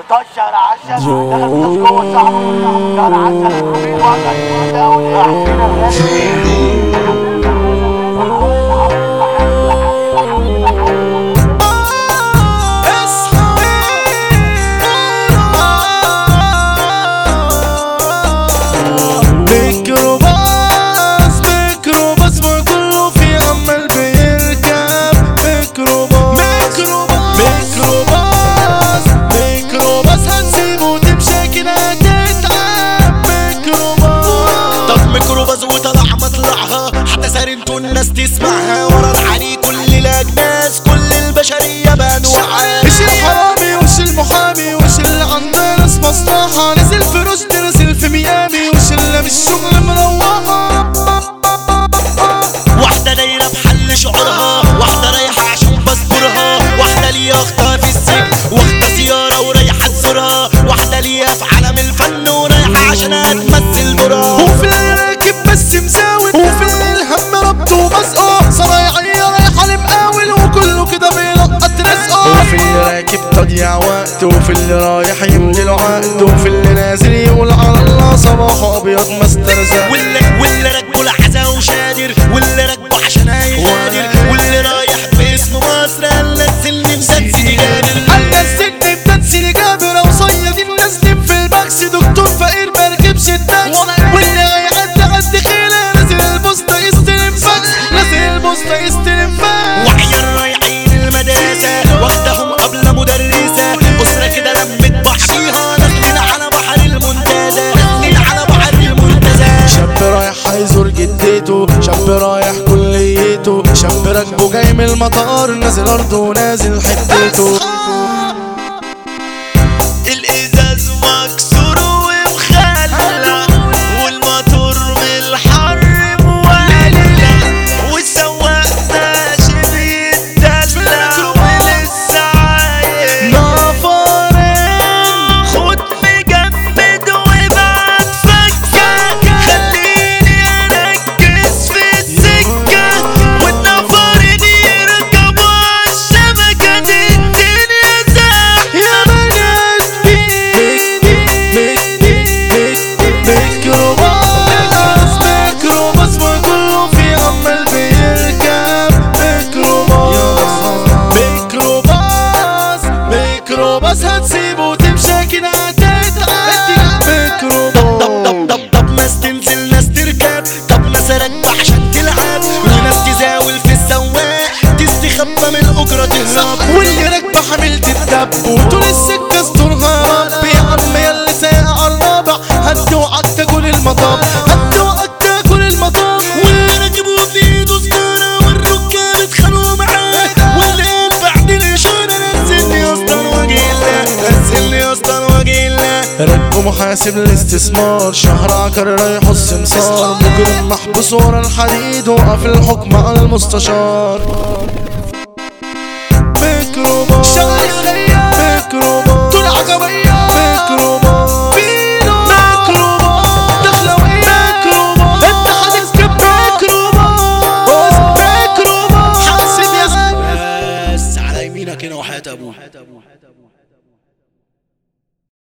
بتشر عشان دخل جوه صاحبه كان عسل وجع دولي احسن ميكروباص ميكروباص وكله في عمال بيركب ميكروباص ميكروباص ميكروباص ميكروباص هنسيبه تمشي كده تتعب ميكروباص طب ميكروباص وطلع مطلعها حتى سارنتو الناس تسمعها ورا العري كل الاجناس كل البشريه بانواعها مش الحرامي وش المحامي وش اللي عنده ناس مصلحة نزل في رشد نزل في ميامي وش اللي مش شغل مروحة واحده دايره بحل شعورها واحده رايحه عشان بذكرها واحده ليها اختها في السجن واخده زياره ورايحه تزورها واحده ليها في عالم الفن ورايحه عشان هتمثل دورها وفي اللي راكب بس مساوي وفي اللي الهم ربطه ومسقه صرايعية رايحة لمقاول وكله كده بيلقط رزقه وفي اللي راكب تضيع وقت وفي اللي رايح يملي له عقد وفي اللي نازل يقول على الله صباحه ابيض مسترزق واللي واللي راكبه العزا وشادر واللي راكبه عشان هيغادر واللي رايح باسم مصر قال نزلني مسدسي جابر هنزلني بتنسي جابر وصيادين نازلين في الباكس دكتور فقير مركبش التاكس واللي هيعدي عد خيله نازل البوسطة يستلم فاكس نازل البوسطة يستلم فاكس وعيال رايحين المدرسة واخدهم قبل مدرسة أسرة كده لمت بعضيها نازلين على بحر المنتزه نازلين على بحر المنتزه شاب رايح هيزور جدته شاب رايح كليته شاب راكبه جاي من المطار نازل ارضه ونازل حتته الإزاز مكسور ومخلع والموتور من الحر مولع والسواق ماشي بيتدلع ولسه عايش نافرين خد مجمد وابعت فكة خليني اركز في السكة والنفرين يركبوا عالشبكة دي الدنيا زحمة يا بنات ميكروباص ميكروباص وكله في عمال بيركب ميكروباص ميكروباص ميكروباص هتسيبه تمشي كده هتتعب طب ميكروباص طب طب طب ناس تنزل ناس تركب طب ناس راكبة عشان تلعب وناس تزاول في السواق تستخبى من الأجرة تهرب واللي راكبة حملت الدب وطول السكة استرها ربي يا عم ياللي سايق على الرابع هتوعك تاكل المطاب هتوعك تاكل المطاب واللي راكبوا في ايده سجارة والركاب اتخانقوا معاه والليل بعد الإشارة نزلني يا اسطى وجيلة نزلني يا اسطى وجيلة ركبوا محاسب الاستثمار شهر عكر رايح السمسار مجرم محبوس ورا الحديد وقف الحكم على المستشار ميكروباص ميكروباص طول عقبية ميكروباص